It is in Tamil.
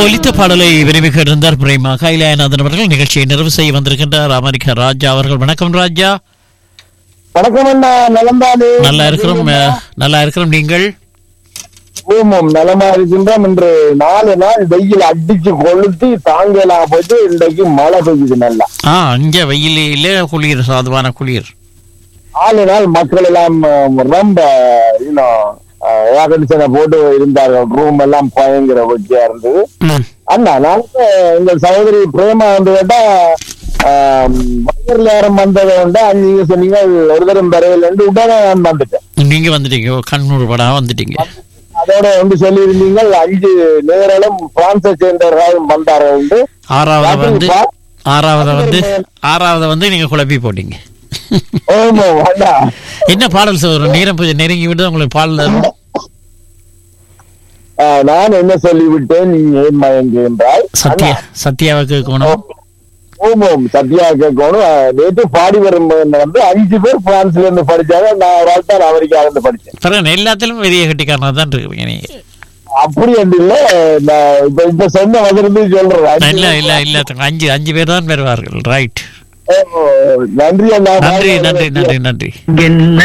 ஒலித்த பாடலை விரும்பி கேட்டிருந்தார் பிரேமா கைலாயநாதன் அவர்கள் நிகழ்ச்சியை நிறைவு செய்ய வந்திருக்கின்றார் அமெரிக்க ராஜா அவர்கள் வணக்கம் ராஜா வணக்கம் அண்ணா நலம்தானே நல்லா இருக்கிறோம் அஹ், நல்லா இருக்கிறோம் நீங்கள் ஓமம் நலமா இருக்கின்றோம் இன்று நாலு நாள் வெயில் அடிச்சு கொளுத்தி தாங்கலாம் போயிட்டு இன்றைக்கு மழை பெய்யுது நல்லா ஆ இங்க வெயிலிலே குளிர் சாதுவான குளிர் நாலு நாள் மக்கள் எல்லாம் அஹ், ரொம்ப இன்னும் ஏர் கண்டிஷனை போட்டு இருந்தார்கள் ரூம் எல்லாம் பயங்கர வெட்டியா இருந்தது ம். அண்ணா நாளைக்கு எங்கள் சகோதரி பிரேமா வந்து கேட்டா வயர்ல யாரும் வந்ததை உண்டு நீங்க சொன்னீங்க ஒரு தரம் வரையில் உடனே நான் வந்துட்டேன் நீங்க வந்துட்டீங்க கண்ணூர் படா வந்துட்டீங்க அதோட வந்து சொல்லியிருந்தீங்க அஞ்சு நேரலும் பிரான்சை சேர்ந்தவர்களும் வந்தார்கள் உண்டு ஆறாவது வந்து பா- ஆறாவது வந்து ஆறாவது வந்து நீங்க குழப்பி போட்டீங்க ஓமோ அண்ணா என்ன பாடல் சொல்ற நேரம் கொஞ்சம் நெருங்கி விட்டு உங்களுக்கு பாடல் ஆஹ், நான் என்ன சொல்லிவிட்டேன் நீ ஏன் மயங்குகின்றாய் சத்யா சத்யாவை கேட்கணும் ஓமோம் சத்யா கேட்கணும் ஆஹ், நேற்று பாடி வரும் வந்து அஞ்சு பேர் பிரான்ஸ்ல இருந்து படிச்சாங்க நான் ஒரு ஆள் தான் அமெரிக்கால இருந்து படிச்சேன் பிறகு எல்லாத்திலும் பெரிய கட்டிக்காரனா தான் இருக்கிறீங்க நீங்க அப்படி என்று இல்ல நான் இப்ப இப்ப சொன்ன வந்திருந்து சொல்றேன் அஞ்சு இல்ல பேர் இல்ல இல்ல அஞ்சு அஞ்சு பேர் தான் வருவார்கள் ரைட் ஓ, நன்றி அண்ணா நன்றி நன்றி நன்றி நன்றி என்ன